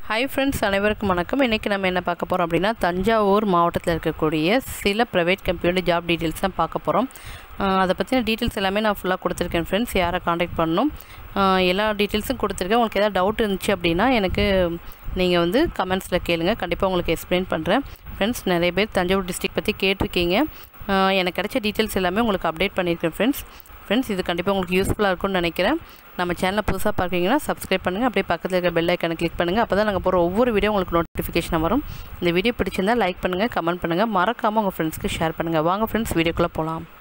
hi friends அனைவருக்கும் வணக்கம் இன்றைக்கி நம்ம என்ன பார்க்க போகிறோம் அப்படின்னா தஞ்சாவூர் மாவட்டத்தில் இருக்கக்கூடிய சில ப்ரைவேட் கம்பெனியோட ஜாப் டீட்டெயில்ஸ் தான் பார்க்க போகிறோம் அதை பற்றின டீட்டெயில்ஸ் எல்லாமே நான் ஃபுல்லாக கொடுத்துருக்கேன் ஃப்ரெண்ட்ஸ் யாரை காண்டாக்ட் பண்ணணும் ஆஹ் எல்லா டீட்டெயில்ஸும் கொடுத்துருக்கேன் உங்களுக்கு ஏதாவது டவுட் இருந்துச்சு அப்படின்னா எனக்கு நீங்கள் வந்து கமெண்ட்ஸில் கேளுங்க கண்டிப்பாக உங்களுக்கு எக்ஸ்பிளைன் பண்ணுறேன் ஃப்ரெண்ட்ஸ் நிறைய பேர் தஞ்சாவூர் டிஸ்ட்ரிக்ட் பற்றி கேட்டிருக்கீங்க ஆஹ் எனக்கு கிடைச்ச டீட்டெயில்ஸ் எல்லாமே உங்களுக்கு அப்டேட் பண்ணியிருக்கேன் ஃப்ரெண்ட்ஸ் ஃப்ரெண்ட்ஸ் இது கண்டிப்பாக உங்களுக்கு யூஸ்ஃபுல்லாக இருக்கும்னு நினைக்கிறேன் நம்ம சேனலை புதுசாக பார்க்குறீங்கன்னா சப்ஸ்கிரைப் பண்ணுங்கள் அப்படியே பக்கத்தில் இருக்கிற பெல் ஐக்கனை கிளிக் பண்ணுங்கள் அப்போ தான் நாங்கள் போகிற ஒவ்வொரு வீடியோ உங்களுக்கு நோட்டிஃபிகேஷன் வரும் இந்த வீடியோ பிடிச்சிருந்தால் லைக் பண்ணுங்கள் கமெண்ட் பண்ணுங்கள் மறக்காமல் உங்கள் ஃப்ரெண்ட்ஸ்க்கு ஷேர் பண்ணுங்கள் வாங்க ஃப்ரெண்ட்ஸ் வீடியோக்குள்ளே போகலாம்